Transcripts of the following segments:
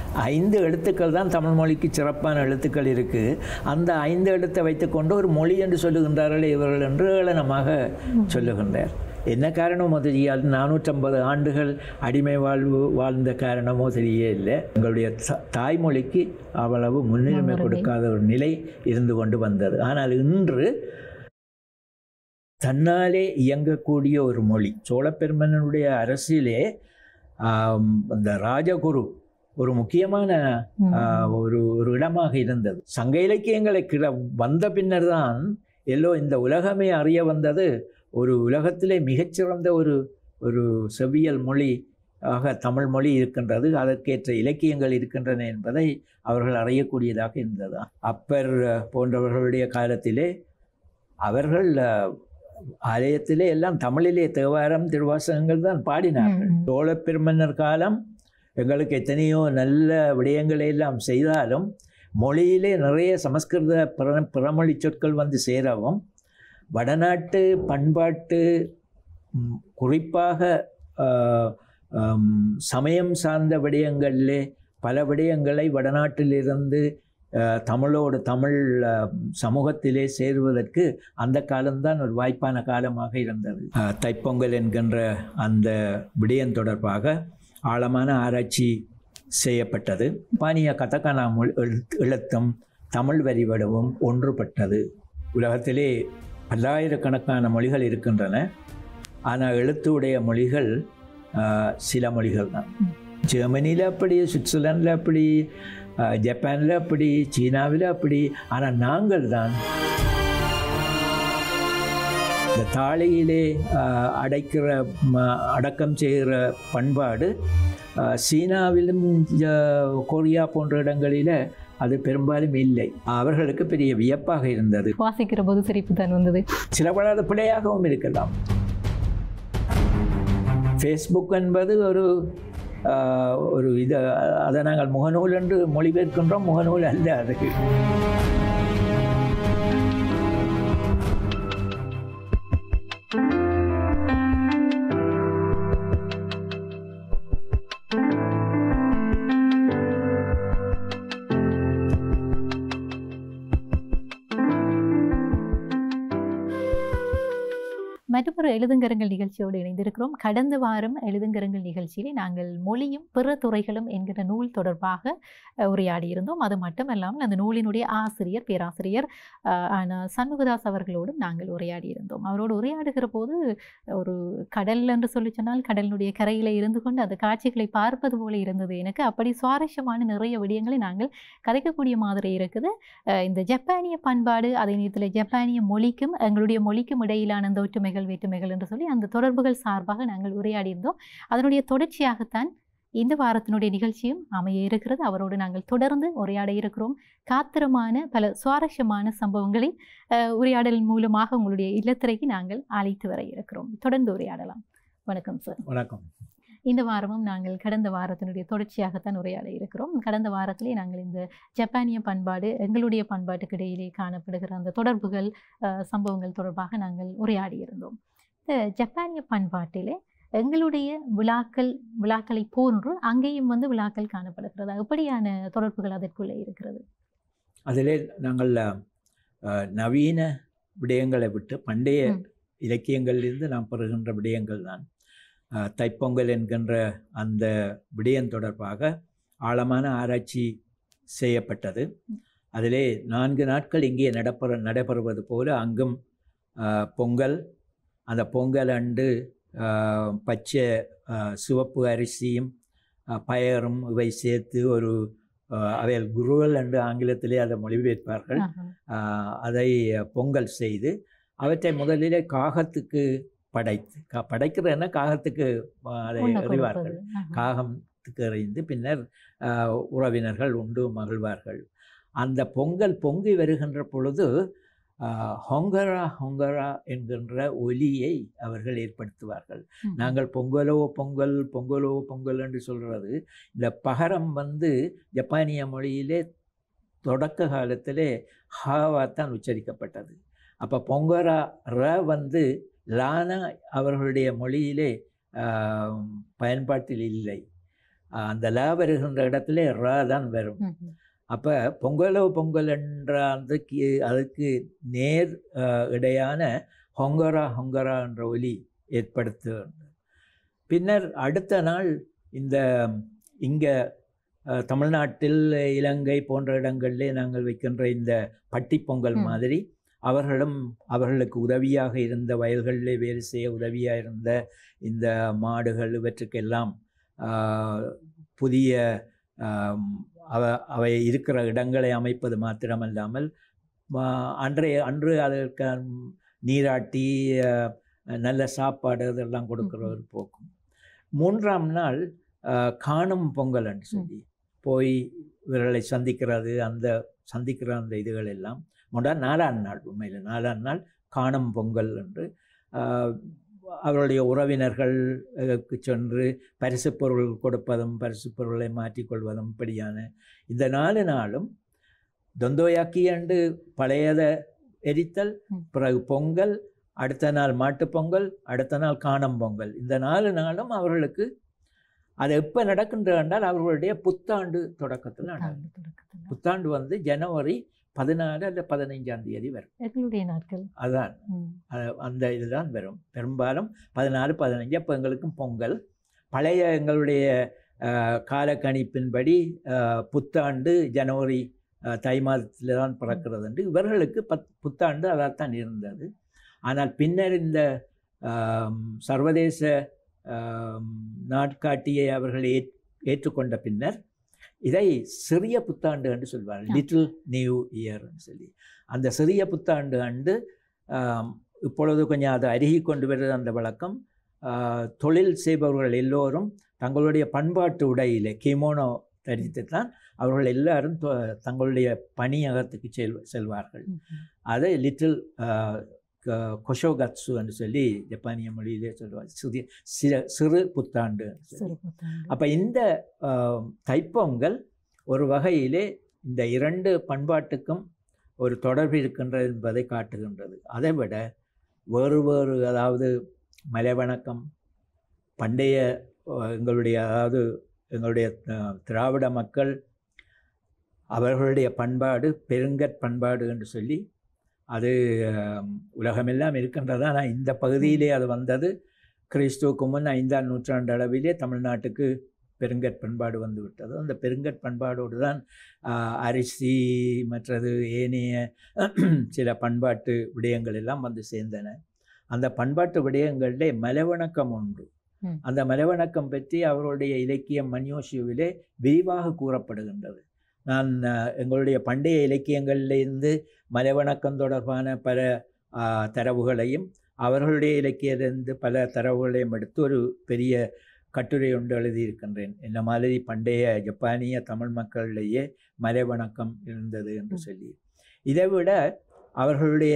ஐந்து எழுத்துக்கள் தான் தமிழ் மொழிக்கு சிறப்பான எழுத்துக்கள் இருக்குது அந்த ஐந்து எழுத்தை வைத்துக்கொண்டு ஒரு மொழி என்று சொல்லுகின்றார்கள் இவர்கள் என்று ஏளனமாக சொல்லுகின்றார் என்ன காரணமோ தெரியாது நானூற்றம்பது ஆண்டுகள் அடிமை வாழ்வு வாழ்ந்த காரணமோ தெரிய இல்லை எங்களுடைய த- தாய்மொழிக்கு அவ்வளவு முன்னுரிமை கொடுக்காத ஒரு நிலை இருந்து கொண்டு வந்தது ஆனால் இன்று தன்னாலே இயங்கக்கூடிய ஒரு மொழி சோழப்பெருமனுடைய அரசியலே ஆம், அந்த ராஜகுரு ஒரு முக்கியமான ம். ஆ, ஒரு ஒரு இடமாக இருந்தது சங்க இலக்கியங்களை கிட வந்த பின்னர் தான் எல்லோ இந்த உலகமே அறிய வந்தது ஒரு உலகத்திலே மிகச்சிறந்த ஒரு ஒரு செவ்வியல் மொழி ஆக தமிழ் மொழி இருக்கின்றது அதற்கேற்ற இலக்கியங்கள் இருக்கின்றன என்பதை அவர்கள் அறியக்கூடியதாக இருந்தது அப்பர் அஹ், போன்றவர்களுடைய காலத்திலே அவர்கள் அஹ், ஆலயத்திலே எல்லாம் தமிழிலே தேவாரம் திருவாசகங்கள் தான் பாடினார்கள் ம், ம். சோழப் பெருமன்னர் காலம் எங்களுக்கு எத்தனையோ நல்ல விடயங்களை எல்லாம் செய்தாலும் மொழியிலே நிறைய சமஸ்கிருத பிற பிறமொழி சொற்கள் வந்து சேரவும் வடநாட்டு பண்பாட்டு ம், குறிப்பாக ஆஹ், ஆம், சமயம் சார்ந்த விடயங்களிலே பல விடயங்களை வடநாட்டிலிருந்து ஆஹ், தமிழோடு தமிழ் ஆஹ், சமூகத்திலே சேருவதற்கு அந்த காலம்தான் ஒரு வாய்ப்பான காலமாக இருந்தது ஆஹ், தைப்பொங்கல் என்கின்ற அந்த விடயம் தொடர்பாக ஆழமான ஆராய்ச்சி செய்யப்பட்டது பானிய கதகனா மொழி எழுத்து- எழுத்தும் தமிழ் வரிவடவும் ஒன்றுபட்டது உலகத்திலே பல்லாயிரக்கணக்கான மொழிகள் இருக்கின்றன ஆனால் எழுத்துடைய மொழிகள் ஆஹ், சில மொழிகள் தான் ஜெர்மனியில் அப்படி சுவிட்சர்லாண்டில் அப்படி ஆஹ், ஜப்பானில் அப்படி சீனாவில் அப்படி ஆனால் நாங்கள் தான் இந்த தாளியிலே ஆஹ், அடைக்கிற ம- அடக்கம் செய்கிற பண்பாடு ஆஹ், சீனாவிலும் ஜ- கொரியா போன்ற இடங்களில் அது பெரும்பாலும் இல்லை அவர்களுக்கு பெரிய வியப்பாக இருந்தது வாசிக்கிற போது சிரிப்பு தான் வந்தது சில பல அது பிழையாகவும் இருக்கலாம் ஃபேஸ்புக் என்பது ஒரு ஆஹ், ஒரு இது அதை நாங்கள் முகநூல் என்று மொழிபெயர்க்கின்றோம் முகநூல் அல்ல அது மற்றொரு எழுதுங்கரங்கள் நிகழ்ச்சியோடு இணைந்திருக்கிறோம் கடந்த வாரம் எழுதுங்கரங்கள் நிகழ்ச்சியிலே நாங்கள் மொழியும் பிற துறைகளும் என்கிற நூல் தொடர்பாக அஹ், உரையாடியிருந்தோம் அது மட்டுமல்லாமல் அந்த நூலினுடைய ஆசிரியர் பேராசிரியர் அஹ், ஆன சண்முகதாஸ் அவர்களோடும் நாங்கள் உரையாடியிருந்தோம் அவரோடு உரையாடுகிற போது ஒரு கடல் என்று சொல்லி சொன்னால் கடலினுடைய கரையில இருந்து கொண்டு அந்த காட்சிகளை பார்ப்பது போல இருந்தது எனக்கு அப்படி சுவாரஸ்யமான நிறைய விடயங்களை நாங்கள் கதைக்கக்கூடிய மாதிரி இருக்குது அஹ், இந்த ஜப்பானிய பண்பாடு அதே நேரத்தில் ஜப்பானிய மொழிக்கும் எங்களுடைய மொழிக்கும் இடையிலான அந்த ஒற்றுமைகள் வேற்றுமைகள் என்று சொல்லி அந்த தொடர்புகள் சார்பாக நாங்கள் உரையாடியிருந்தோம் அதனுடைய தொடர்ச்சியாகத்தான் இந்த வாரத்தினுடைய நிகழ்ச்சியும் அமைய இருக்கிறது அவரோடு நாங்கள் தொடர்ந்து உரையாட இருக்கிறோம் காத்திரமான பல சுவாரஸ்யமான சம்பவங்களை அஹ், உரையாடல் மூலமாக உங்களுடைய இல்லத்திரைக்கு நாங்கள் அழைத்து வர இருக்கிறோம் தொடர்ந்து உரையாடலாம் வணக்கம் சார் வணக்கம் இந்த வாரமும் நாங்கள் கடந்த வாரத்தினுடைய தொடர்ச்சியாகத்தான் உரையாட இருக்கிறோம் கடந்த வாரத்திலே நாங்கள் இந்த ஜப்பானிய பண்பாடு எங்களுடைய பண்பாட்டுக்கு இடையிலே காணப்படுகிற அந்த தொடர்புகள் அஹ், சம்பவங்கள் தொடர்பாக நாங்கள் உரையாடி இருந்தோம் இந்த ஜப்பானிய பண்பாட்டிலே எங்களுடைய விழாக்கள் விழாக்களை போன்று அங்கேயும் வந்து விழாக்கள் காணப்படுகிறது எப்படியான தொடர்புகள் அதற்குள்ளே இருக்கிறது அதிலே நாங்கள் அஹ், நவீன விடயங்களை விட்டு பண்டைய ம். இலக்கியங்களிலிருந்து நாம் பெறுகின்ற விடயங்கள் தான் அஹ், தைப்பொங்கல் என்கின்ற அந்த விடயம் தொடர்பாக ஆழமான ஆராய்ச்சி செய்யப்பட்டது அதிலே நான்கு நாட்கள் இங்கே நடப்பெற நடைபெறுவது போல அங்கும் அஹ், பொங்கல் அந்த பொங்கல் அண்டு அஹ், பச்சை அஹ், சிவப்பு அரிசியும் அஹ், பயறும் இவை சேர்த்து ஒரு அஹ், அவைகள் குருவல் என்று ஆங்கிலத்திலே அதை மொழிபெயர்ப்பார்கள் ஆஹா. ஆஹ் அதை பொங்கல் செய்து அவற்றை முதலிலே காகத்துக்கு படைத்து கா படைக்கிறதுனா காகத்துக்கு ஆஹ், அதை உண்ண எறிவார்கள் கொடுப்பது. ஆஹா. காகத்துக்கு எறிந்து பின்னர் ஆஹ், உறவினர்கள் உண்டு மகிழ்வார்கள் அந்த பொங்கல் பொங்கி வருகின்ற பொழுது ஆஹ், ஹொங்கரா ஹொங்கரா என்கின்ற ஒலியை அவர்கள் ஏற்படுத்துவார்கள் ம். நாங்கள் பொங்கலோ பொங்கல் பொங்கலோ பொங்கல் என்று சொல்கிறது இந்த பகரம் வந்து ஜப்பானிய மொழியிலே தொடக்க காலத்திலே ஹாவா தான் உச்சரிக்கப்பட்டது அப்போ பொங்கரா ர வந்து லானா அவர்களுடைய மொழியிலே ஆம், பயன்பாட்டில் இல்லை அஹ், அந்த ல வருகின்ற இடத்துல ர தான் வரும் ம்ஹும். அப்போ பொங்கலோ பொங்கல் என்ற அந்த கி- அதுக்கு நேர் அஹ், இடையான ஹொங்கரா ஹொங்கரா என்ற ஒலி ஏற்படுத்துகிறது பின்னர் அடுத்த நாள் இந்த இங்கே தமிழ்நாட்டில் இலங்கை போன்ற இடங்களிலே நாங்கள் வைக்கின்ற இந்த பட்டி பொங்கல் ம். மாதிரி அவர்களும் அவர்களுக்கு உதவியாக இருந்த வயல்களிலே வேலை செய்ய உதவியாக இருந்த இந்த மாடுகள் இவற்றுக்கெல்லாம் ஆஹ், புதிய ஆம், அவ அவை இருக்கிற இடங்களை அமைப்பது மாத்திரமல்லாமல் ஆஹ், அன்றைய அன்று அதற்கு நீராட்டி ஆஹ், நல்ல சாப்பாடு அதெல்லாம் கொடுக்கிற ஒரு போக்கும் மூன்றாம் நாள் ஆஹ், காணும் பொங்கல் என்று சொல்லி போய் இவர்களை சந்திக்கிறது அந்த சந்திக்கிற அந்த இதுகள் எல்லாம் மூன்றா நாலாம் நாள் உண்மையில் நாலாம் நாள் காணும் பொங்கல் என்று ஆஹ், அவருடைய உறவினர்களுக்கு சென்று பரிசு பொருள் கொடுப்பதும் பரிசு பொருளை மாற்றிக்கொள்வதும் இப்படியான இந்த நாலு நாளும் தொந்தோயாக்கி என்று பழையத எரித்தல் ம். பிறகு பொங்கல் அடுத்த நாள் மாட்டுப் பொங்கல் அடுத்த நாள் காணும் பொங்கல் இந்த நாலு நாளும் அவர்களுக்கு அது எப்போ நடக்கின்ற என்றால் அவர்களுடைய புத்தாண்டு தொடக்கத்தில் நடக்கும் ஆண்டு தொடக்கத்துல. புத்தாண்டு வந்து ஜனவரி பதினாறு அல்ல பதினைஞ்சாம் தேதி வரும் எங்களுடைய நாட்கள் அதான் ம். அ- அந்த இதுதான் வரும் பெரும்பாலும் பதினாறு பதினஞ்சு அப்போ எங்களுக்கும் பொங்கல் பழைய எங்களுடைய அஹ், காலக்கணிப்பின்படி அஹ், புத்தாண்டு ஜனவரி அஹ், தை மாதத்தில் தான் பிறக்கிறது என்று இவர்களுக்கு பத் புத்தாண்டு அதாத்தான் இருந்தது ஆனால் பின்னர் இந்த ஆம், சர்வதேச ஆம், நாட்காட்டியை அவர்கள் ஏற் ஏற்றுக்கொண்ட பின்னர் இதை சிறிய புத்தாண்டு என்று சொல்வார் ஆ. லிட்டில் நியூ இயர்னு சொல்லி அந்த சிறிய புத்தாண்டு ஆண்டு ஆம், இப்பொழுது கொஞ்சம் அதை அருகி கொண்டு வருது அந்த வழக்கம் ஆ, தொழில் செய்பவர்கள் எல்லோரும் தங்களுடைய பண்பாட்டு உடையிலே கிமோனோ தரித்து தான் அவர்கள் எல்லாரும் தொ- தங்களுடைய பணியகத்துக்கு செல் செல்வார்கள் ம்ஹும். அதை லிட்டில் கொஷோகத்சு என்று சொல்லி ஜப்பானிய மொழியிலே சொல்லுவார் சிறு சிறு- சிறு புத்தாண்டு சிறு புத்தாண்டு. அப்போ இந்த ஆஹ், தைப்பொங்கல் ஒரு வகையிலே இந்த இரண்டு பண்பாட்டுக்கும் ஒரு தொடர்பு இருக்கின்றது என்பதை காட்டுகின்றது அதை விட வேறு வேறு அதாவது மலைவணக்கம் பண்டைய ஆஹ், எங்களுடைய அதாவது எங்களுடைய ஆஹ், திராவிட மக்கள் அவர்களுடைய பண்பாடு பெருங்கற் பண்பாடு என்று சொல்லி அது ஆம், உலகமெல்லாம் இருக்கின்றது ஆனால் இந்த பகுதியிலே அது வந்தது கிறிஸ்துவுக்கு முன் ஐந்தாம் நூற்றாண்டு அளவிலே தமிழ்நாட்டுக்கு பெருங்கற் பண்பாடு வந்து விட்டது அந்த பெருங்கற் பண்பாடோடு தான் ஆ, அரிசி மற்றது ஏனைய சில பண்பாட்டு விடயங்கள் எல்லாம் வந்து சேர்ந்தன அந்த பண்பாட்டு விடயங்களிலே மலைவணக்கம் உண்டு ம். அந்த மலைவணக்கம் பற்றி அவர்களுடைய இலக்கியம் மன்யோஷியுவிலே விரிவாக கூறப்படுகின்றது நான் ஆ, எங்களுடைய பண்டைய இலக்கியங்களிலிருந்து மலைவணக்கம் தொடர்பான பல ஆ, தரவுகளையும் அவர்களுடைய இலக்கியத்திலிருந்து பல தரவுகளையும் எடுத்து ஒரு பெரிய கட்டுரை ஒன்று எழுதியிருக்கின்றேன் இந்த மாதிரி பண்டைய ஜப்பானிய தமிழ் மக்களிடையே மலைவணக்கம் இருந்தது என்று ம். சொல்லி இதை விட அவர்களுடைய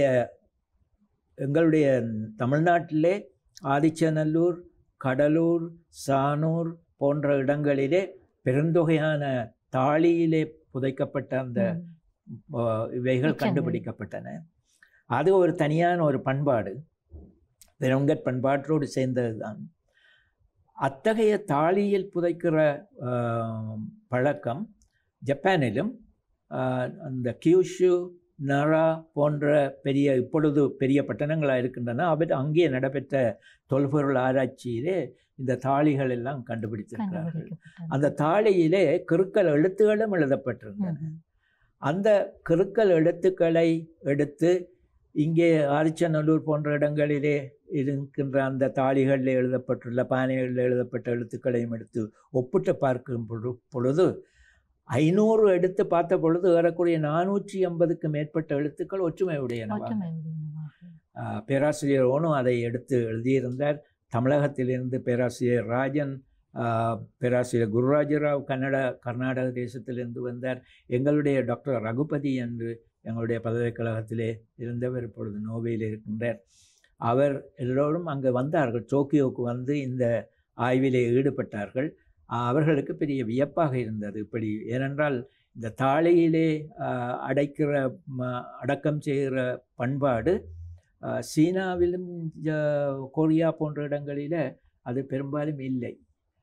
எங்களுடைய தமிழ்நாட்டிலே ஆதிச்சநல்லூர் கடலூர் சானூர் போன்ற இடங்களிலே பெருந்தொகையான தாளியிலே புதைக்கப்பட்ட அந்த ம். அஹ், இவைகள் எச்சங்கள். கண்டுபிடிக்கப்பட்டன அது ஒரு தனியான ஒரு பண்பாடு பெருங்கற் பண்பாட்டோடு சேர்ந்தது தான் அத்தகைய தாளியில் புதைக்கிற ஆஹ், பழக்கம் ஜப்பானிலும் ஆஹ், அந்த கியூஷு நரா போன்ற பெரிய இப்பொழுது பெரிய பட்டணங்களாக இருக்கின்றன அவர் அங்கே நடைபெற்ற தொல்பொருள் ஆராய்ச்சியிலே இந்த தாளிகள் எல்லாம் கண்டுபிடித்திருக்கிறார்கள் கண்டுபிடிக்கப்பட்டது. அந்த தாளியிலே கிறுக்கல் எழுத்துகளும் எழுதப்பட்டிருந்தன ம்ஹும். அந்த கிறுக்கல் எழுத்துக்களை எடுத்து இங்கே ஆரிச்சநல்லூர் போன்ற இடங்களிலே இருக்கின்ற அந்த தாளிகளில் எழுதப்பட்டுள்ள பானைகளில் எழுதப்பட்ட எழுத்துக்களையும் எடுத்து ஒப்பிட்டு பார்க்கும் பொழு- பொழுது ஐநூறு எடுத்து பார்த்த பொழுது ஏறக்குறைய நானூற்றி எண்பதுக்கு மேற்பட்ட எழுத்துக்கள் ஒற்றுமை உடையனவா ஒற்றுமை உடையனவாக. ஆஹ் பேராசிரியர் ஓனும் அதை எடுத்து எழுதியிருந்தார் தமிழகத்திலிருந்து பேராசிரியர் ராஜன் ஆஹ் பேராசிரியர் குருராஜராவ் கன்னட கர்நாடக தேசத்திலிருந்து வந்தார் எங்களுடைய டாக்டர் ரகுபதி என்று எங்களுடைய பல்கலைக்கழகத்திலே இருந்தவர் இப்பொழுது நோவையில் இருக்கின்றார் அவர் எல்லோரும் அங்கே வந்தார்கள் டோக்கியோவுக்கு வந்து இந்த ஆய்விலே ஈடுபட்டார்கள் ஆஹ் அவர்களுக்கு பெரிய வியப்பாக இருந்தது இப்படி ஏனென்றால் இந்த தாளையிலே ஆஹ் அடைக்கிற ம- அடக்கம் செய்கிற பண்பாடு ஆஹ் சீனாவிலும் ஜ- கொரியா போன்ற இடங்களில் அது பெரும்பாலும் இல்லை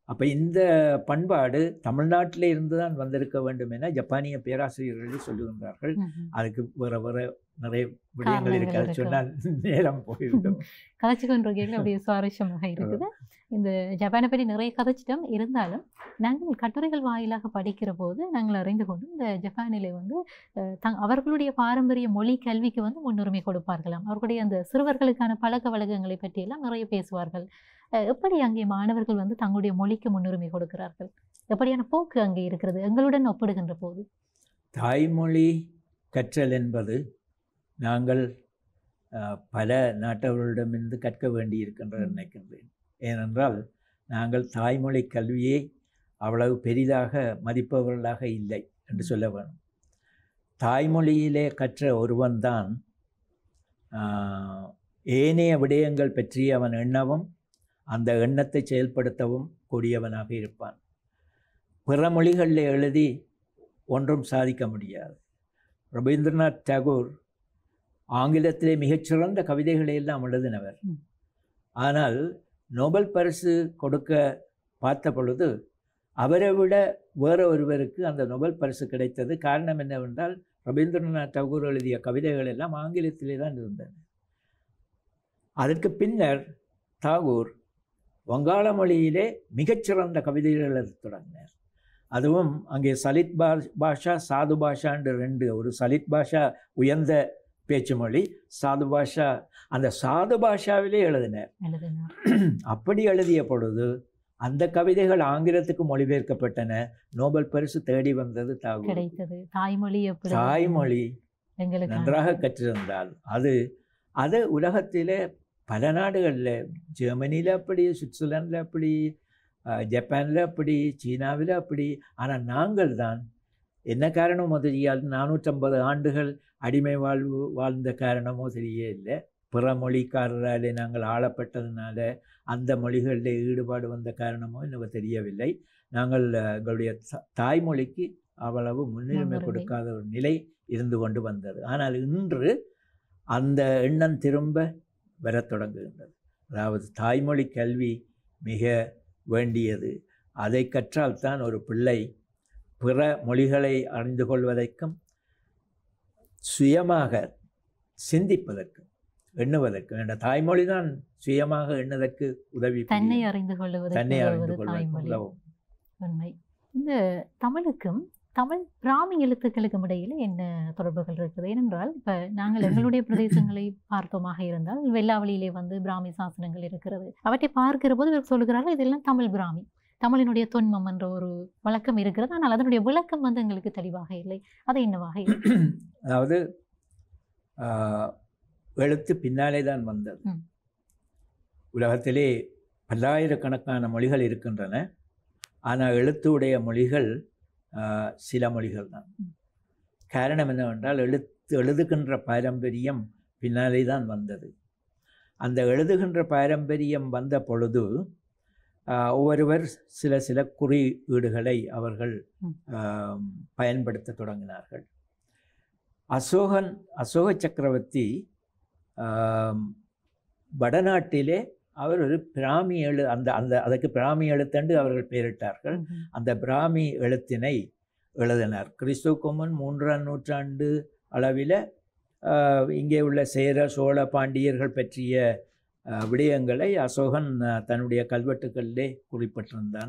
அப்போ இந்த பண்பாடு தமிழ்நாட்டிலே இருந்து தான் வந்திருக்க வேண்டும் என ஜப்பானிய பேராசிரியர்களே சொல்லுகின்றார்கள் ம்ஹும். அதுக்கு வேற வேற நிறைய விடயங்கள் இருக்கு அதை காரணங்கள் சொன்னால் நேரம் போய்விடும் கதைச்சு கொண்டிருக்கீங்க அப்படியே சுவாரஸ்யமாக இருக்குது இந்த ஜப்பானை பற்றி நிறைய கதைச்சிட்டோம் இருந்தாலும் நாங்கள் கட்டுரைகள் வாயிலாக படிக்கிற போது நாங்கள் அறிந்து கொண்டு இந்த ஜப்பானிலே வந்து அஹ், தங் அவர்களுடைய பாரம்பரிய மொழி கல்விக்கு வந்து முன்னுரிமை கொடுப்பார்களாம் அவர்களுடைய அந்த சிறுவர்களுக்கான பழக்க வழக்கங்களை பற்றியெல்லாம் நிறைய பேசுவார்கள் அஹ், எப்படி அங்கே மாணவர்கள் வந்து தங்களுடைய மொழிக்கு முன்னுரிமை கொடுக்கிறார்கள் எப்படியான போக்கு அங்கே இருக்கிறது எங்களுடன் ஒப்பிடுகின்ற போது தாய்மொழி கற்றல் என்பது நாங்கள் அஹ், பல நாட்டவர்களிடமிருந்து கற்க வேண்டியிருக்கின்றது ம். நினைக்கின்றேன் ஏனென்றால் நாங்கள் தாய்மொழி கல்வியை அவ்வளவு பெரிதாக மதிப்பவர்களாக இல்லை என்று ம். சொல்ல வேணும் தாய்மொழியிலே கற்ற ஒருவன்தான் ஆஹ், ஏனைய விடயங்கள் பற்றி அவன் எண்ணவும் அந்த எண்ணத்தை செயல்படுத்தவும் கூடியவனாக இருப்பான் பிற மொழிகளில் எழுதி ஒன்றும் சாதிக்க முடியாது ரவீந்திரநாத் தாகூர் ஆங்கிலத்திலே மிகச்சிறந்த கவிதைகளை எல்லாம் எழுதினவர் ம். ஆனால் நோபல் பரிசு கொடுக்க பார்த்த பொழுது அவரை விட வேற ஒருவருக்கு அந்த நோபல் பரிசு கிடைத்தது காரணம் என்னவென்றால் ரவீந்திரநாத் தாகூர் எழுதிய கவிதைகள் எல்லாம் ஆங்கிலத்திலே தான் இருந்தன அதற்கு பின்னர் தாகூர் வங்காள மொழியிலே மிகச்சிறந்த கவிதைகள் எழுதத் தொடங்கினார் அதுவும் அங்கே சலித் பா பாஷா சாது பாஷான்ற ரெண்டு ஒரு சலித் பாஷா உயர்ந்த பேச்சு மொழி சாது பாஷா அந்த சாது பாஷாவிலே எழுதினார் எழுதினார் அப்படி எழுதிய பொழுது அந்த கவிதைகள் ஆங்கிலத்துக்கு மொழிபெயர்க்கப்பட்டன நோபல் பரிசு தேடி வந்தது தாகூர் கிடைத்தது தாய்மொழி எப்படி தாய்மொழி எங்களுக்கு நன்றாக கற்றிருந்தால் அது அது உலகத்திலே பல நாடுகளில் ஜெர்மனியில் அப்படி சுவிட்சர்லாண்டில் அப்படி அஹ், ஜப்பானில் அப்படி சீனாவில் அப்படி ஆனால் நாங்கள் தான் என்ன காரணமோ தெரியாது நானூற்றம்பது ஆண்டுகள் அடிமை வாழ்வு வாழ்ந்த காரணமோ தெரிய இல்லை பிற மொழிக்காரராலே நாங்கள் ஆளப்பட்டதுனால அந்த மொழிகளில் ஈடுபாடு வந்த காரணமோ எனக்கு தெரியவில்லை நாங்கள் அஹ், எங்களுடைய தா- தாய்மொழிக்கு அவ்வளவு முன்னுரிமை முன்னுரிமை. கொடுக்காத ஒரு நிலை இருந்து கொண்டு வந்தது ஆனால் இன்று அந்த எண்ணம் திரும்ப வரத் தொடங்குகின்றது அதாவது தாய்மொழி கல்வி மிக வேண்டியது அதை கற்றால்தான் ஒரு பிள்ளை பிற மொழிகளை அறிந்து கொள்வதற்கும் சுயமாக சிந்திப்பதற்கும் எண்ணுவதற்கும் என்ற தாய்மொழி தான் சுயமாக எண்ணுவதற்கு உதவி தன்னை புரியும். அறிந்து கொள்வது தன்னை அறிந்து கொள்வதற்கு தாய்மொழி உதவும் உண்மை இந்த தமிழுக்கும் தமிழ் பிராமி எழுத்துக்களுக்கும் இடையில என்ன தொடர்புகள் இருக்குது ஏனென்றால் இப்ப நாங்கள் எங்களுடைய பிரதேசங்களை பார்த்தோமாக இருந்தால் வெள்ளாவளியிலே வந்து பிராமி சாசனங்கள் இருக்கிறது அவற்றை பார்க்கிற போது இவர் சொல்லுகிறார்கள் இதெல்லாம் தமிழ் பிராமி தமிழினுடைய தொன்மம் என்ற ஒரு வழக்கம் இருக்கிறது ஆனால் அதனுடைய விளக்கம் வந்து எங்களுக்கு தெளிவாக இல்லை அது என்னவாக இல்லை அதாவது ஆஹ், எழுத்து பின்னாலே தான் வந்தது ம். உலகத்திலே பல்லாயிரக்கணக்கான மொழிகள் இருக்கின்றன ஆனால் எழுத்துடைய மொழிகள் ஆஹ், சில மொழிகள் தான் ம். காரணம் என்னவென்றால் எழுத்து எழுதுகின்ற பாரம்பரியம் பின்னாலே தான் வந்தது அந்த எழுதுகின்ற பாரம்பரியம் வந்த பொழுது ஆஹ், ஒவ்வொருவர் சில சில குறியீடுகளை அவர்கள் ம். ஆம், பயன்படுத்த தொடங்கினார்கள் அசோகன் அசோக சக்கரவர்த்தி ஆம், வடநாட்டிலே அவர் ஒரு பிராமி எழு அந்த அந்த அதுக்கு பிராமி எழுத்தண்டு அவர்கள் பெயரிட்டார்கள் ம்ஹும். அந்த பிராமி எழுத்தினை எழுதினார் கிறிஸ்துவுக்கு முன் மூன்றாம் நூற்றாண்டு அளவில் இங்கே உள்ள சேர சோழ பாண்டியர்கள் பற்றிய ஆஹ், விடயங்களை அசோகன் ஆஹ், தன்னுடைய கல்வெட்டுக்களிலே குறிப்பிட்டிருந்தான்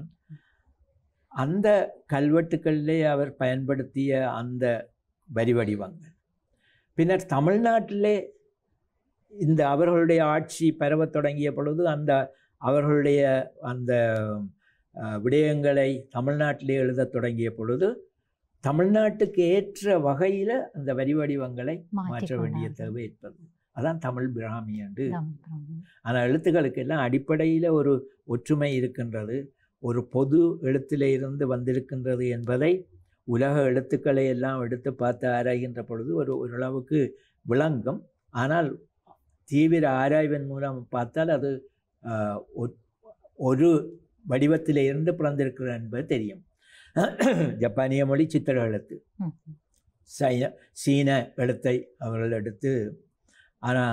அந்த கல்வெட்டுக்களிலே அவர் பயன்படுத்திய அந்த வரி வடிவங்கள் பின்னர் தமிழ்நாட்டிலே இந்த அவர்களுடைய ஆட்சி பரவத் தொடங்கிய பொழுது அந்த அவர்களுடைய அந்த அஹ், விடயங்களை தமிழ்நாட்டிலே எழுதத் தொடங்கிய பொழுது தமிழ்நாட்டுக்கு ஏற்ற வகையில் அந்த வரி வடிவங்களை மாற்ற மாற்றிக் வேண்டிய கொண்டார்கள். தேவை ஏற்பது அதான் தமிழ் பிராமி என்று தமிழ் பிராமி. ஆனால் எழுத்துக்களுக்கு எல்லாம் அடிப்படையில் ஒரு ஒற்றுமை இருக்கின்றது ஒரு பொது எழுத்திலே இருந்து வந்திருக்கின்றது என்பதை உலக எழுத்துக்களை எல்லாம் எடுத்து பார்த்து ஆராய்கின்ற பொழுது ஒரு ஓரளவுக்கு விளங்கும் ஆனால் தீவிர ஆராய்வின் மூலம் பார்த்தால் அது ஆஹ், ஒ- ஒரு வடிவத்திலே இருந்து பிறந்திருக்கிறது என்பது தெரியும் ஜப்பானிய மொழி சித்திர எழுத்து ம். சைன சீன எழுத்தை அவர்கள் எடுத்து ஆனால்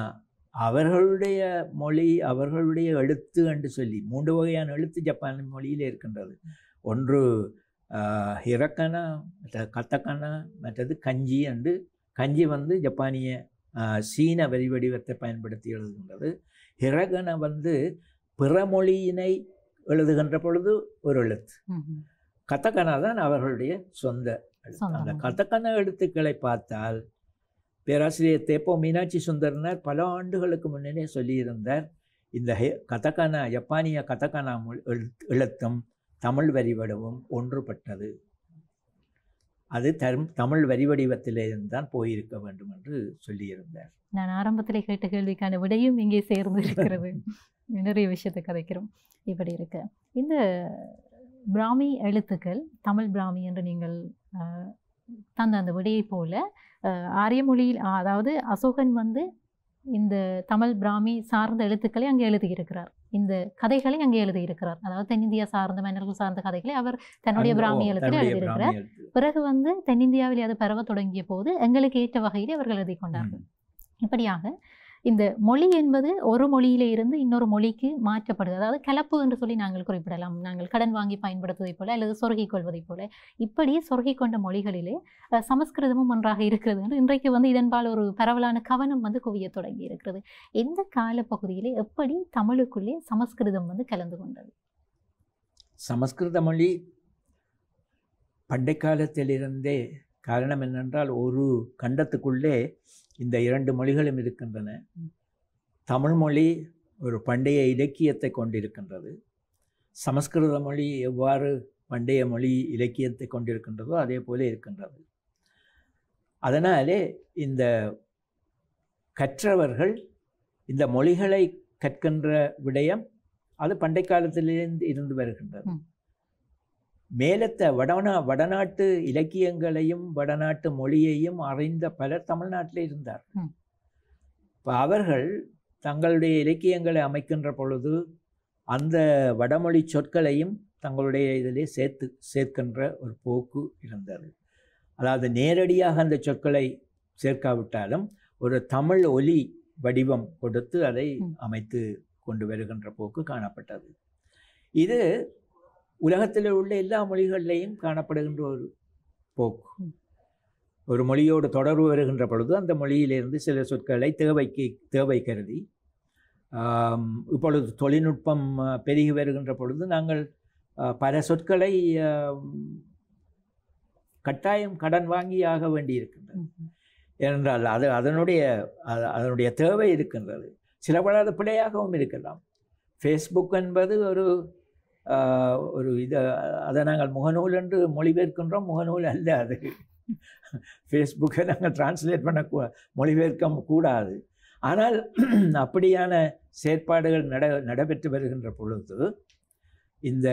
அவர்களுடைய மொழி அவர்களுடைய எழுத்து என்று சொல்லி மூன்று வகையான எழுத்து ஜப்பான் மொழியில் இருக்கின்றது ஒன்று ஆஹ், ஹிரக்கனா மற்ற கத்தக்கனா மற்றது கஞ்சி என்று கஞ்சி வந்து ஜப்பானிய ஆஹ், சீன வரி வடிவத்தை பயன்படுத்தி எழுதுகின்றது ஹிரகன வந்து பிற மொழியினை எழுதுகின்ற பொழுது ஒரு எழுத்து ம்ஹும். கத்தக்கனா தான் அவர்களுடைய சொந்த எழுத்து சொந்த அந்த மொழி. கத்தக்கன எழுத்துக்களை பார்த்தால் பேராசிரியர் தேப்போ மீனாட்சி சுந்தரனார் பல ஆண்டுகளுக்கு முன்னே சொல்லியிருந்தார் இந்த ஹெ கதகனா ஜப்பானிய கதகனா மொழி எழுத்து எழுத்தும் தமிழ் வரிவடவும் ஒன்றுபட்டது அது தரும் தமிழ் வரி வடிவத்திலிருந்து தான் போயிருக்க வேண்டும் என்று சொல்லியிருந்தார் நான் ஆரம்பத்தில் கேட்ட கேள்விக்கான விடையும் இங்கே சேர்ந்து இருக்கிறது நிறைய விஷயத்தை கதைக்கிறோம் இப்படி இருக்கு இந்த பிராமி எழுத்துக்கள் தமிழ் பிராமி என்று நீங்கள் ஆஹ், தந்த அந்த விடையை போல ஆஹ், ஆரிய மொழியில் ஆ, அதாவது அசோகன் வந்து இந்த தமிழ் பிராமி சார்ந்த எழுத்துக்களை அங்கே எழுதியிருக்கிறார் இந்த கதைகளை அங்கே எழுதியிருக்கிறார் அதாவது தென்னிந்தியா சார்ந்த மன்னர்கள் சார்ந்த கதைகளை அவர் தன்னுடைய அந்த- பிராமி ஓ, எழுத்தில் தன்னுடைய எழுதியிருக்கிறார் பிராமி எழுத்து. பிறகு வந்து தென்னிந்தியாவில் அது பரவ தொடங்கிய போது எங்களுக்கு ஏற்ற வகையில் அவர்கள் எழுதி கொண்டார்கள் ம். இப்படியாக இந்த மொழி என்பது ஒரு மொழியிலே இருந்து இன்னொரு மொழிக்கு மாற்றப்படுது அதாவது கலப்பு என்று சொல்லி நாங்கள் குறிப்பிடலாம் நாங்கள் கடன் வாங்கி பயன்படுத்துவதைப் போல அல்லது சொருகிக் கொள்வதைப் போல இப்படி சொருகிக் கொண்ட மொழிகளிலே அஹ், சமஸ்கிருதமும் ஒன்றாக இருக்கிறது என்று இன்றைக்கு வந்து இதன்பால் ஒரு பரவலான கவனம் வந்து குவிய தொடங்கி இருக்கிறது எந்த காலப்பகுதியிலே எப்படி தமிழுக்குள்ளே சமஸ்கிருதம் வந்து கலந்து கொண்டது சமஸ்கிருத மொழி பண்டை காலத்திலிருந்தே காரணம் என்னென்றால் ஒரு கண்டத்துக்குள்ளே இந்த இரண்டு மொழிகளும் இருக்கின்றன தமிழ் மொழி ஒரு பண்டைய இலக்கியத்தை கொண்டிருக்கின்றது சமஸ்கிருத மொழி எவ்வாறு பண்டைய மொழி இலக்கியத்தை கொண்டிருக்கின்றதோ அதே போல இருக்கின்றது அதனாலே இந்த கற்றவர்கள் இந்த மொழிகளை கற்கின்ற விடயம் அது பண்டை காலத்திலிருந்து இருந்து வருகின்றது ம். மேலத்த வடநா வடநாட்டு இலக்கியங்களையும் வடநாட்டு மொழியையும் அறிந்த பலர் தமிழ்நாட்டில் இருந்தார் ம். இப்போ அவர்கள் தங்களுடைய இலக்கியங்களை அமைக்கின்ற பொழுது அந்த வடமொழி சொற்களையும் தங்களுடைய இதிலே சேர்த்து சேர்க்கின்ற ஒரு போக்கு இருந்தது அதாவது நேரடியாக அந்த சொற்களை சேர்க்காவிட்டாலும் ஒரு தமிழ் ஒலி வடிவம் கொடுத்து அதை ம். அமைத்து கொண்டு வருகின்ற போக்கு காணப்பட்டது இது உலகத்தில் உள்ள எல்லா மொழிகளிலேயும் காணப்படுகின்ற ஒரு போக்கு ம். ஒரு மொழியோடு தொடர்பு வருகின்ற பொழுது அந்த மொழியிலிருந்து சில சொற்களை தேவைக்கு தேவை கருதி ஆம், இப்பொழுது தொழில்நுட்பம் அஹ், பெருகி வருகின்ற பொழுது நாங்கள் அஹ், பல சொற்களை ஆம், கட்டாயம் கடன் வாங்கி ஆக வேண்டியிருக்கின்றது ஏனென்றால் அது அதனுடைய அது- அதனுடைய தேவை இருக்கின்றது சில பல அது பிழையாகவும் இருக்கலாம் ஃபேஸ்புக் என்பது ஒரு ஆஹ், ஒரு இது அதை நாங்கள் முகநூல் என்று மொழிபெயர்க்கின்றோம் முகநூல் அல்ல அது ஃபேஸ்புக்கை நாங்கள் டிரான்ஸ்லேட் பண்ண கூ- மொழிபெயர்க்க கூடாது ஆனால் அப்படியான செயற்பாடுகள் நட நடைபெற்று வருகின்ற பொழுது இந்த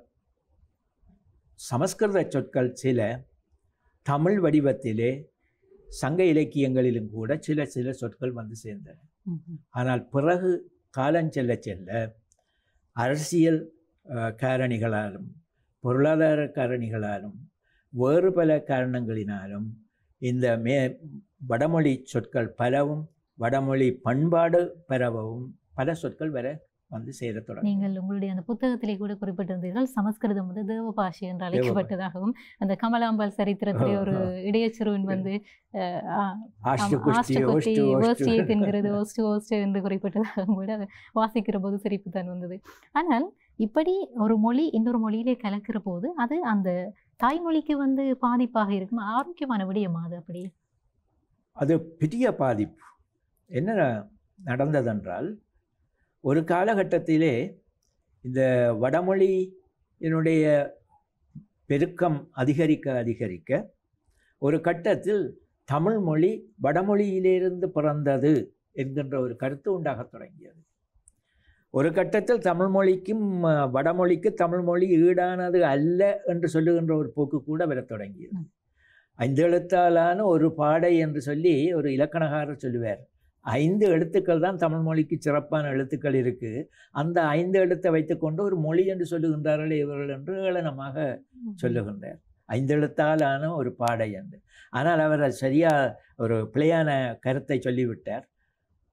சமஸ்கிருத சொற்கள் சில தமிழ் வடிவத்திலே சங்க இலக்கியங்களிலும் கூட சில சில சொற்கள் வந்து சேர்ந்தன ஆனால் பிறகு காலஞ்செல்ல செல்ல அரசியல் அஹ், காரணிகளாலும் பொருளாதார காரணிகளாலும் வேறு பல காரணங்களினாலும் இந்த மே வடமொழி சொற்கள் பலவும் வடமொழி பண்பாடு பரவவும் பல சொற்கள் வர வந்து சேரத் தொடங்கும் நீங்கள் உங்களுடைய அந்த புத்தகத்திலே கூட குறிப்பிட்டிருந்தீர்கள் சமஸ்கிருதம் வந்து தேவ பாஷை என்று அழைக்கப்பட்டதாகவும் அந்த கமலாம்பாள் சரித்திரத்திலே ஒரு இடையச்சிறுவன் வந்து அஹ், ஆ, ஆஷ்டு ஆமா, குஷ்டி ஆஷ்டகுட்டி, ஓஷ்டு ஓஸ்டியை ஓஷ்டு தின்கிறது ஓஸ்டு ஓஸ்டு என்று குறிப்பிட்டதாகவும் கூட அதை வாசிக்கிற போது சிரிப்பு தான் வந்தது ஆனால் இப்படி ஒரு மொழி இன்னொரு மொழியிலே கலக்கிற போது அது அந்த தாய்மொழிக்கு வந்து பாதிப்பாக இருக்கும் ஆரோக்கியமான விடயமா அது அப்படி அது பெரிய பாதிப்பு என்ன நடந்ததென்றால் ஒரு காலகட்டத்திலே இந்த வடமொழியினுடைய பெருக்கம் அதிகரிக்க அதிகரிக்க ஒரு கட்டத்தில் தமிழ் மொழி வடமொழியிலிருந்து பிறந்தது என்கின்ற ஒரு கருத்து உண்டாகத் தொடங்கியது ஒரு கட்டத்தில் தமிழ் மொழிக்கும் அஹ், வடமொழிக்கு தமிழ் மொழி ஈடானது அல்ல என்று சொல்லுகின்ற ஒரு போக்கு கூட வரத் தொடங்கியது ம். ஐந்து எழுத்தாலான ஒரு பாடை என்று சொல்லி ஒரு இலக்கணகாரர் சொல்லுவார் ஐந்து எழுத்துக்கள் தான் தமிழ் மொழிக்கு சிறப்பான எழுத்துக்கள் இருக்கு அந்த ஐந்து எழுத்தை வைத்துக்கொண்டு ஒரு மொழி என்று சொல்லுகின்றார்கள் இவர்கள் என்று ஏளனமாக சொல்லுகின்றார் ஐந்து எழுத்தாலான ஒரு பாடை என்று ஆனால் அவர் அது சரியா ஒரு பிழையான கருத்தை சொல்லிவிட்டார்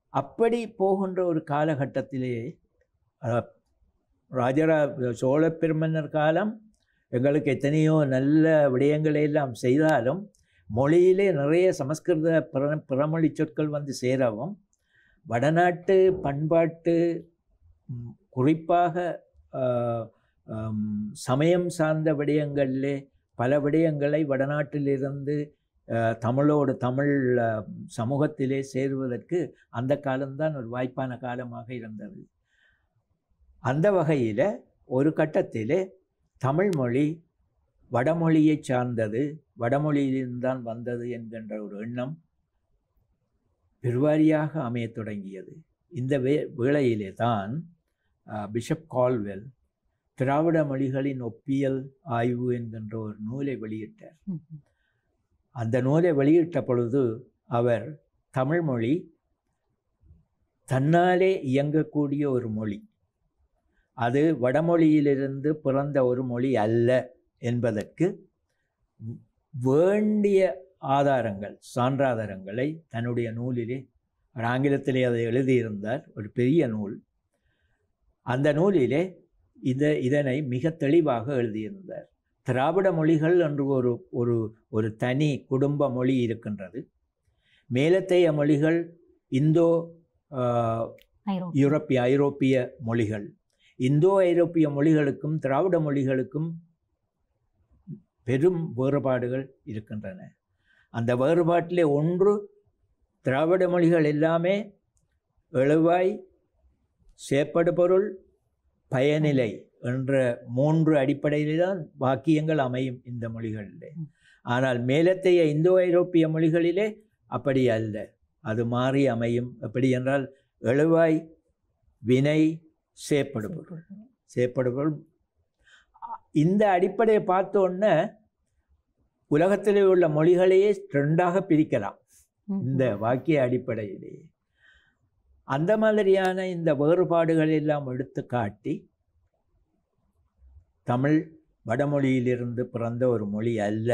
அப்படி போகின்ற ஒரு காலகட்டத்திலே அஹ், ராஜரா சோழ பெருமன்னர் காலம் எங்களுக்கு எத்தனையோ நல்ல விடயங்களை எல்லாம் செய்தாலும் மொழியிலே நிறைய சமஸ்கிருத பிற பிறமொழி சொற்கள் வந்து சேரவும் வடநாட்டு பண்பாட்டு ம், குறிப்பாக ஆஹ், ஆம், சமயம் சார்ந்த விடயங்களிலே பல விடயங்களை வடநாட்டிலிருந்து ஆஹ், தமிழோடு தமிழ் ஆஹ், சமூகத்திலே சேருவதற்கு அந்த காலம்தான் ஒரு வாய்ப்பான காலமாக இருந்தது அந்த வகையில் ஒரு கட்டத்திலே தமிழ் மொழி வடமொழியை சார்ந்தது வடமொழியிலிருந்தான் வந்தது என்கின்ற ஒரு எண்ணம் பெருவாரியாக அமையத் தொடங்கியது இந்த வே வேளையிலே தான் அஹ், பிஷப் கால்வெல் திராவிட மொழிகளின் ஒப்பியல் ஆய்வு என்கின்ற ஒரு நூலை வெளியிட்டார் ம். அந்த நூலை வெளியிட்ட பொழுது அவர் தமிழ் மொழி தன்னாலே இயங்கக்கூடிய ஒரு மொழி அது வடமொழியிலிருந்து பிறந்த ஒரு மொழி அல்ல என்பதற்கு வேண்டிய ஆதாரங்கள் சான்றாதாரங்களை தன்னுடைய நூலிலே அவர் ஆங்கிலத்திலே அதை எழுதியிருந்தார் ஒரு பெரிய நூல் அந்த நூலிலே இத இதனை மிக தெளிவாக எழுதியிருந்தார் திராவிட மொழிகள் என்று ஒரு ஒரு ஒரு தனி குடும்ப மொழி இருக்கின்றது மேலத்தைய மொழிகள் இந்தோ ஆஹ், ஐரோப்பிய யூரோப்பிய ஐரோப்பிய மொழிகள் இந்தோ ஐரோப்பிய மொழிகளுக்கும் திராவிட மொழிகளுக்கும் பெரும் வேறுபாடுகள் இருக்கின்றன அந்த வேறுபாட்டிலே ஒன்று திராவிட மொழிகள் எல்லாமே எழுவாய் சேப்படு பொருள் பயனிலை என்ற மூன்று அடிப்படையிலே தான் வாக்கியங்கள் அமையும் இந்த மொழிகளிலே ஆனால் மேலத்தைய இந்தோ ஐரோப்பிய மொழிகளிலே அப்படி அல்ல அது மாறி அமையும் எப்படி என்றால் எழுவாய் வினை சேப்படு பொருள் சேப்படு பொருள் இந்த அடிப்படையை பார்த்த உடனே உலகத்திலே உள்ள மொழிகளையே ரெண்டாக பிரிக்கலாம் ம். இந்த வாக்கிய அடிப்படையிலே அந்த மாதிரியான இந்த வேறுபாடுகள் எல்லாம் எடுத்து காட்டி தமிழ் வடமொழியிலிருந்து பிறந்த ஒரு மொழி அல்ல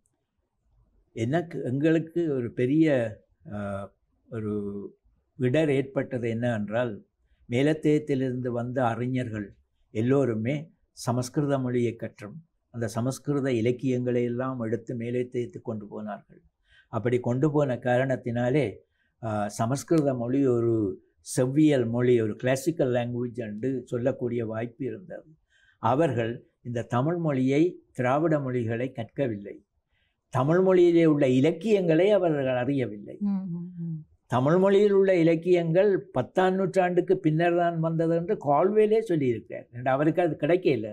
எனக்கு எங்களுக்கு ஒரு பெரிய ஆஹ், ஒரு இடர் ஏற்பட்டது என்னவென்றால் மேலத்தேயத்திலிருந்து வந்த அறிஞர்கள் எல்லோருமே சமஸ்கிருத மொழியை கற்றும் அந்த சமஸ்கிருத இலக்கியங்களை எல்லாம் எடுத்து மேலத்தேயத்து கொண்டு போனார்கள் அப்படி கொண்டு போன காரணத்தினாலே ஆஹ், சமஸ்கிருத மொழி ஒரு செவ்வியல் மொழி ஒரு கிளாசிக்கல் லாங்குவேஜ் என்று சொல்லக்கூடிய வாய்ப்பு இருந்தது அவர்கள் இந்த தமிழ் மொழியை திராவிட மொழிகளை கற்கவில்லை தமிழ் மொழியிலே உள்ள இலக்கியங்களை அவர்கள் அறியவில்லை ம், ம், ம். தமிழ் மொழியில் உள்ள இலக்கியங்கள் பத்தாம் நூற்றாண்டுக்கு பின்னர் தான் வந்தது என்று கால்வேலே சொல்லியிருக்கார் என்று அவருக்கு அது கிடைக்கல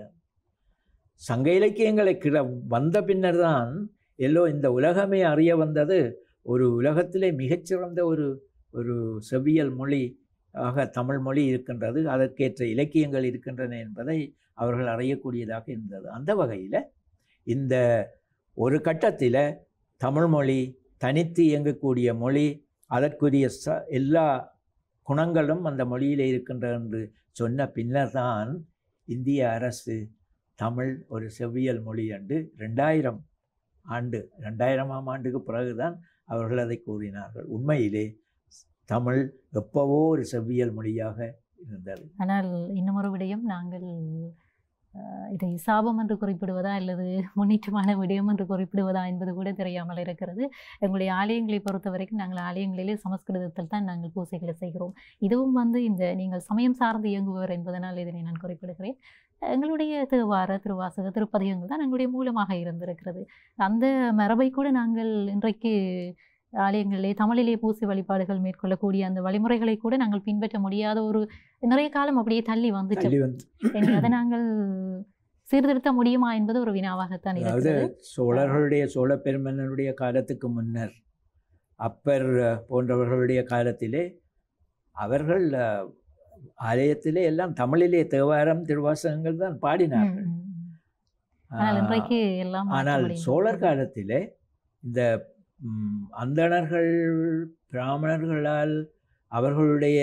சங்க இலக்கியங்களை கிட வந்த பின்னர் தான் எல்லோ இந்த உலகமே அறிய வந்தது ஒரு உலகத்திலே மிகச்சிறந்த ஒரு ஒரு செவ்வியல் மொழி ஆக தமிழ் மொழி இருக்கின்றது அதற்கேற்ற இலக்கியங்கள் இருக்கின்றன என்பதை அவர்கள் அறியக்கூடியதாக இருந்தது அந்த வகையில் இந்த ஒரு கட்டத்தில் தமிழ் மொழி தனித்து இயங்கக்கூடிய மொழி அதற்குரிய ச எல்லா குணங்களும் அந்த மொழியிலே இருக்கின்றன என்று சொன்ன பின்னர் தான் இந்திய அரசு தமிழ் ஒரு செவ்வியல் மொழி என்று ரெண்டாயிரம் ஆண்டு ரெண்டாயிரமாம் ஆண்டுக்கு பிறகுதான் அவர்கள் அதை கூறினார்கள் உண்மையிலே தமிழ் எப்பவோ ஒரு செவ்வியல் மொழியாக இருந்தது ஆனால் இன்னுமொரு விடயம் நாங்கள் அஹ், இதை சாபம் என்று குறிப்பிடுவதா அல்லது முன்னேற்றமான விடயம் என்று குறிப்பிடுவதா என்பது கூட தெரியாமல் இருக்கிறது எங்களுடைய ஆலயங்களை பொறுத்த வரைக்கும் நாங்கள் ஆலயங்களிலே சமஸ்கிருதத்தில் தான் நாங்கள் பூசைகளை செய்கிறோம் இதுவும் வந்து இந்த நீங்கள் சமயம் சார்ந்து இயங்குபவர் என்பதனால் இதனை நான் குறிப்பிடுகிறேன் எங்களுடைய திருவார திருவாசக திருப்பதிகங்கள் தான் எங்களுடைய மூலமாக இருந்திருக்கிறது அந்த மரபை கூட நாங்கள் இன்றைக்கு ஆலயங்களிலே தமிழிலே பூசை வழிபாடுகள் மேற்கொள்ளக்கூடிய அந்த வழிமுறைகளை கூட நாங்கள் பின்பற்ற முடியாத ஒரு நிறைய காலம் அப்படியே தள்ளி வந்துட்டு தள்ளி வந்து இனி அதை நாங்கள் சீர்திருத்த முடியுமா என்பது ஒரு வினாவாகத்தான் அதாவது இருக்கிறது சோழர்களுடைய சோழ பெருமன்னனுடைய காலத்துக்கு முன்னர் அப்பர் அஹ், போன்றவர்களுடைய காலத்திலே அவர்கள் அஹ், ஆலயத்திலே எல்லாம் தமிழிலே தேவாரம் திருவாசகங்கள் தான் ம், பாடினார்கள் ம், ம். ஆனால் ஆஹ், இன்றைக்கு எல்லாம் ஆனால் மாற்றமடைந்து சோழர் விட்டது. காலத்திலே இந்த ம், அந்தணர்கள் பிராமணர்களால் அவர்களுடைய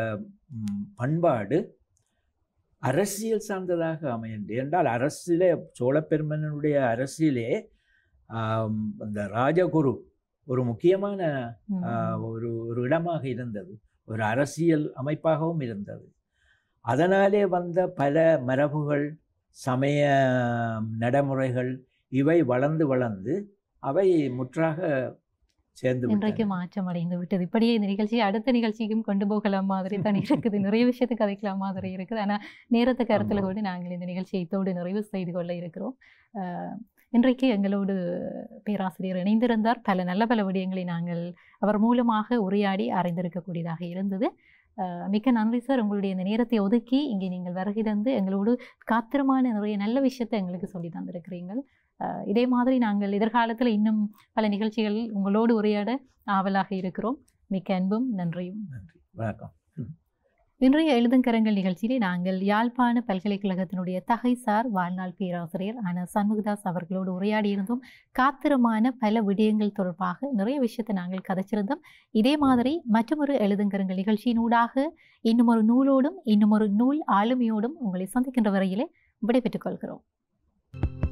ம், பண்பாடு அரசியல் சார்ந்ததாக அமையண்டு என்றால் அரசியலே சோழ பெருமன்னனுடைய அரசியலே ஆம், அந்த ராஜகுரு ஒரு முக்கியமான ம். ஆஹ், ஒரு ஒரு இடமாக இருந்தது ஒரு அரசியல் அமைப்பாகவும் இருந்தது அதனாலே வந்த பல மரபுகள் சமய நடைமுறைகள் இவை வளர்ந்து வளர்ந்து அவை முற்றாக சேர்ந்து இன்றைக்கு விட்டன. மாற்றம் அடைந்து விட்டது இப்படியே இந்த நிகழ்ச்சியை அடுத்த நிகழ்ச்சிக்கும் கொண்டு போகலாம் மாதிரி தான் இருக்குது நிறைய விஷயத்துக்கு கதைக்கலாம் மாதிரி இருக்குது ஆனா நேரத்தை கருத்தில் ஆமா. கொண்டு நாங்கள் இந்த நிகழ்ச்சியை இத்தோடு நிறைவு செய்து கொள்ள இருக்கிறோம் அஹ், இன்றைக்கு எங்களோடு பேராசிரியர் இணைந்திருந்தார் பல நல்ல பல விடயங்களை நாங்கள் அவர் மூலமாக உரையாடி அறிந்திருக்கக்கூடியதாக இருந்தது அஹ், மிக்க நன்றி சார் உங்களுடைய இந்த நேரத்தை ஒதுக்கி இங்கே நீங்கள் வருகை தந்து எங்களோடு காத்திரமான நிறைய நல்ல விஷயத்தை எங்களுக்கு சொல்லி தந்திருக்கிறீர்கள் அஹ், இதே மாதிரி நாங்கள் எதிர்காலத்தில் இன்னும் பல நிகழ்ச்சிகள் உங்களோடு உரையாட ஆவலாக இருக்கிறோம் மிக்க அன்பும் நன்றியும் நன்றி வணக்கம் இன்றைய எழுதுங்கரங்கள் நிகழ்ச்சியிலே நாங்கள் யாழ்ப்பாண பல்கலைக்கழகத்தினுடைய தகைசார் வாழ்நாள் பேராசிரியர் ஆன சண்முகதாஸ் அவர்களோடு உரையாடி இருந்தோம் காத்திரமான பல விடயங்கள் தொடர்பாக நிறைய விஷயத்தை நாங்கள் கதைச்சிருந்தோம் இதே மாதிரி மற்றொரு எழுதுங்கரங்கள் நிகழ்ச்சியினூடாக இன்னும் ஒரு நூலோடும் இன்னும் ஒரு நூல் ஆளுமையோடும் உங்களை சந்திக்கின்ற வரையிலே விடைபெற்றுக் கொள்கிறோம்